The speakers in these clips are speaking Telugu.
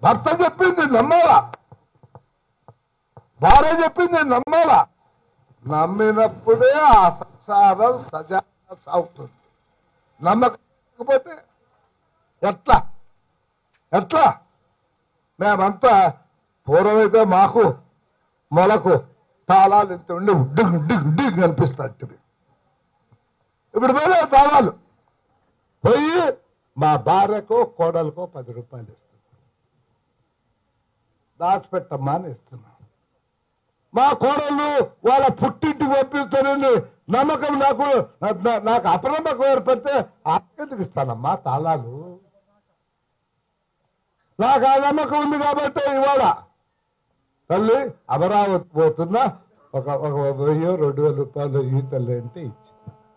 భర్త చెప్పింది నమ్మాలా భార్య చెప్పింది నమ్మాలా నమ్మినప్పుడే ఆ సంసారం సజాగా సాగుతుంది నమ్మకపోతే ఎట్లా ఎట్లా మేమంతా పూర్వమైతే మాకు మొలకు తాళాలు ఇంత ఉండి డిగ్ డిగ్ డిగ్ కనిపిస్తాయి ఇప్పుడు పోలే తాళాలు పోయి మా భార్యకో కోడలకో పది రూపాయలు ఇస్తుంది దాచిపెట్టమ్మా అని ఇస్తున్నాం మా కోడళ్ళు వాళ్ళ పుట్టింటికి పంపిస్తానని నమ్మకం నాకు నా- నాకు అపనమ్మకం ఏర్పడితే అక్కడికి ఇస్తానమ్మా తాళాలు నాకు ఆ నమ్మకం ఉంది కాబట్టి ఇవాళ తల్లి అమరావతి పోతున్నా ఒక ఒక వెయ్యి రెండు వేల రూపాయలు ఈ తల్లి అంటే ఇచ్చింది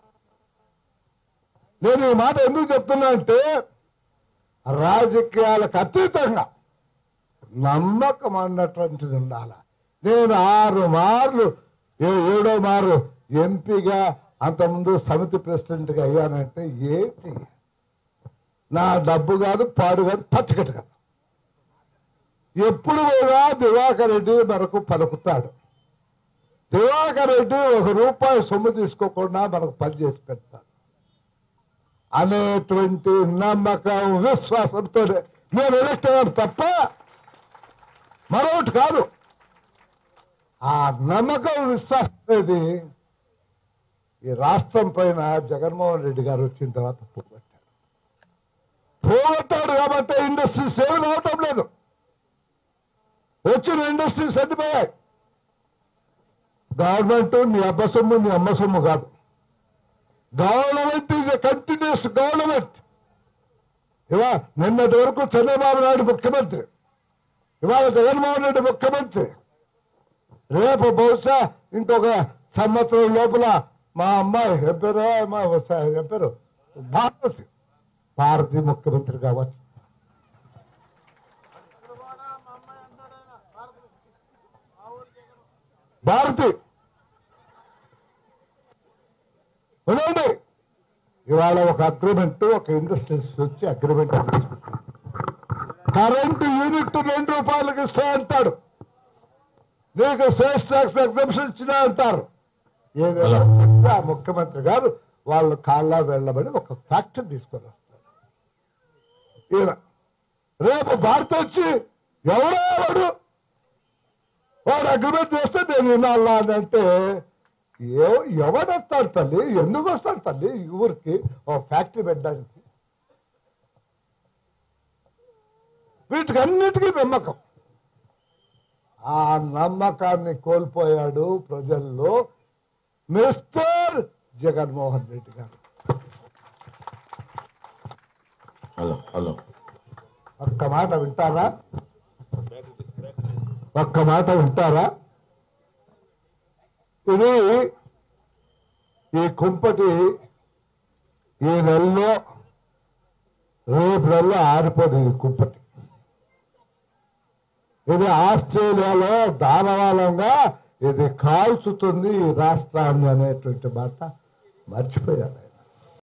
నేను ఈ మాట ఎందుకు చెప్తున్నా అంటే రాజకీయాలకు అతీతంగా నమ్మకం అన్నటువంటిది ఉండాల నేను ఆరు మార్లు ఏ- ఏడో మారు ఎంపీగా అంతకుముందు సమితి ప్రెసిడెంట్గా అయ్యానంటే ఏంటి నా డబ్బు కాదు పాడు కాదు పచ్చకట్టు కాదు ఎప్పుడు కూడా దివాకర్ రెడ్డి మనకు పలుకుతాడు దివాకర్ రెడ్డి ఒక రూపాయి సొమ్ము తీసుకోకుండా మనకు పని చేసి పెడతాడు అనేటువంటి నమ్మకం విశ్వాసంతో నేను ఎలక్ట్ అయ్యాను తప్ప మరొకటి కాదు ఆ నమ్మకం విశ్వాసం అనేది ఈ రాష్ట్రం పైన జగన్మోహన్ రెడ్డి గారు వచ్చిన తర్వాత పోగొట్టాడు పోగొట్టాడు కాబట్టి ఇండస్ట్రీస్ ఏమి రావటం లేదు వచ్చిన ఇండస్ట్రీస్ ఎండిపోయాయి గవర్నమెంట్ నీ అబ్బ సొమ్ము నీ అమ్మ సొమ్ము కాదు government is a continuous government ఇవా నిన్నటి వరకు చంద్రబాబు నాయుడు ముఖ్యమంత్రి ఇవాళ జగన్మోహన్ రెడ్డి ముఖ్యమంత్రి రేపు బహుశా ఇంకొక సంవత్సరం లోపల మా అమ్మాయి ఏం పేరు మా ఏం పేరు భారతి భారతి ముఖ్యమంత్రి కావచ్చు భారతి వినండి ఇవాళ ఒక అగ్రిమెంట్ ఒక ఇండస్ట్రీస్ వచ్చి అగ్రిమెంట్ కరెంటు యూనిట్ రెండు రూపాయలకి ఇస్తా అంటాడు నీకు సేల్స్ ట్యాక్స్ ఎగ్జంప్షన్ ఇచ్చినా అంటారు ఏదైనా చెప్తే ఆ ముఖ్యమంత్రి గారు వాళ్ళు కాళ్ళ వెళ్ళబడి ఒక ఫ్యాక్టరీ తీసుకొని వస్తారు ఈయన రేపు భారత వచ్చి ఎవడో వాడు వాడు అగ్రిమెంట్ చేస్తే నేను వినాలా అని అంటే ఎవ- ఎవడొస్తాడు తల్లి ఎందుకు వస్తాడు తల్లి ఈ ఊరికి ఒక ఫ్యాక్టరీ పెట్టడానికి వీటికన్నిటికీ నమ్మకం ఆ నమ్మకాన్ని కోల్పోయాడు ప్రజల్లో మిస్టర్ జగన్మోహన్ రెడ్డి గారు హలో హలో ఒక్క మాట వింటారా ఒక్క మాట వింటారా ఇది ఈ కుంపటి ఈ నెలలో రేపు నెలలో ఆరిపోదు ఈ కుంపటి ఇది ఆస్ట్రేలియాలో దానవాలంగా ఇది కాల్చుతుంది ఈ రాష్ట్రాన్ని అనేటువంటి మాట మర్చిపోయాడు ఆయన.